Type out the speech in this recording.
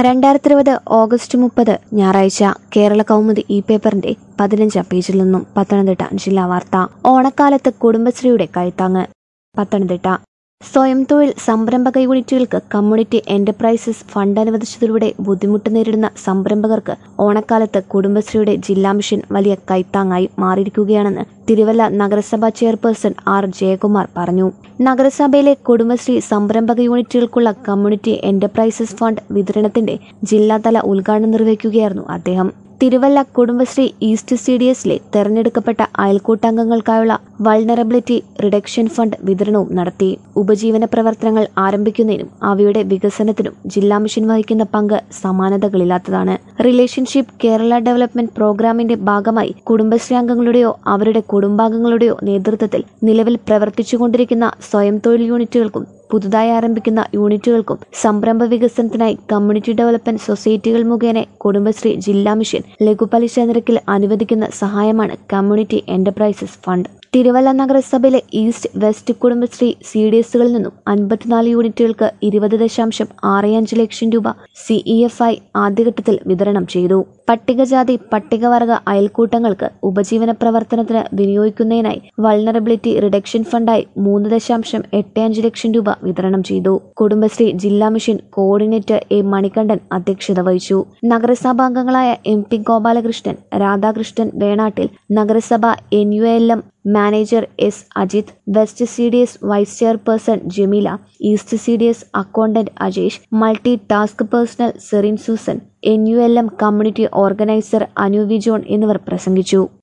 രണ്ടായിരത്തി ഇരുപത് ഓഗസ്റ്റ് മുപ്പത് ഞായറാഴ്ച കേരള കൗമുദി ഇ പേപ്പറിന്റെ പതിനഞ്ചാം പേജിൽ നിന്നും പത്തനംതിട്ട ജില്ലാ വാർത്ത ഓണക്കാലത്ത് കുടുംബശ്രീയുടെ കൈത്താങ്ങ് പത്തനംതിട്ട സ്വയം തൊഴിൽ സംരംഭക യൂണിറ്റുകൾക്ക് കമ്മ്യൂണിറ്റി എന്റർപ്രൈസസ് ഫണ്ട് അനുവദിച്ചതിലൂടെ ബുദ്ധിമുട്ട് നേരിടുന്ന സംരംഭകർക്ക് ഓണക്കാലത്ത് കുടുംബശ്രീയുടെ ജില്ലാ മിഷൻ വലിയ കൈത്താങ്ങായി മാറിയിരിക്കുകയാണെന്ന് തിരുവല്ല നഗരസഭാ ചെയർപേഴ്സൺ ആർ ജയകുമാർ പറഞ്ഞു നഗരസഭയിലെ കുടുംബശ്രീ സംരംഭക യൂണിറ്റുകൾക്കുള്ള കമ്മ്യൂണിറ്റി എന്റർപ്രൈസസ് ഫണ്ട് വിതരണത്തിന്റെ ജില്ലാതല ഉദ്ഘാടനം നിർവഹിക്കുകയായിരുന്നു അദ്ദേഹം Thiruvalla Kudumbashree east C D എസിലെ തെരഞ്ഞെടുക്കപ്പെട്ട അയൽക്കൂട്ടാംഗങ്ങൾക്കായുള്ള വൾണറബിലിറ്റി റിഡക്ഷൻ ഫണ്ട് വിതരണവും നടത്തി ഉപജീവന പ്രവർത്തനങ്ങൾ ആരംഭിക്കുന്നതിനും അവയുടെ വികസനത്തിനും ജില്ലാ മിഷൻ വഹിക്കുന്ന പങ്ക് സമാനതകളില്ലാത്തതാണ് റിലേഷൻഷിപ്പ് കേരള ഡെവലപ്മെന്റ് പ്രോഗ്രാമിന്റെ ഭാഗമായി കുടുംബശ്രീ അംഗങ്ങളുടെയോ അവരുടെ കുടുംബാംഗങ്ങളുടെയോ നേതൃത്വത്തിൽ നിലവിൽ പ്രവർത്തിച്ചുകൊണ്ടിരിക്കുന്ന സ്വയം തൊഴിൽ യൂണിറ്റുകൾക്കും പുതുതായി ആരംഭിക്കുന്ന യൂണിറ്റുകൾക്കും സംരംഭ വികസനത്തിനായി കമ്മ്യൂണിറ്റി ഡെവലപ്മെന്റ് സൊസൈറ്റികൾ മുഖേന കുടുംബശ്രീ ജില്ലാ മിഷൻ ലഘുപലിശ നിരക്കിൽ അനുവദിക്കുന്ന സഹായമാണ് കമ്മ്യൂണിറ്റി എന്റർപ്രൈസസ് ഫണ്ട് തിരുവല്ല നഗരസഭയിലെ east west Kudumbashree C D എസുകളിൽ നിന്നും അൻപത്തിനാല് യൂണിറ്റുകൾക്ക് ഇരുപത് ദശാംശം ആറ് അഞ്ച് ലക്ഷം രൂപ സിഇ എഫ് ഐ ആദ്യഘട്ടത്തിൽ വിതരണം ചെയ്തു പട്ടികജാതി പട്ടികവർഗ അയൽക്കൂട്ടങ്ങൾക്ക് ഉപജീവന പ്രവർത്തനത്തിന് വിനിയോഗിക്കുന്നതിനായി വൾണറബിലിറ്റി റിഡക്ഷൻ ഫണ്ടായി മൂന്ന് ദശാംശം എട്ട് അഞ്ച് ലക്ഷം രൂപ വിതരണം ചെയ്തു കുടുംബശ്രീ ജില്ലാ മിഷൻ കോർഡിനേറ്റർ എ മണികണ്ഠൻ അധ്യക്ഷത വഹിച്ചു നഗരസഭാംഗങ്ങളായ എം പി ഗോപാലകൃഷ്ണൻ രാധാകൃഷ്ണൻ വേണാട്ടിൽ നഗരസഭ N U L M manager S Ajith west C D S vice chairperson Jameela east C D S accountant Ajesh multi task personnel Serin Susan N U L M community organiser Anu V John എന്നിവർ പ്രസംഗിച്ചു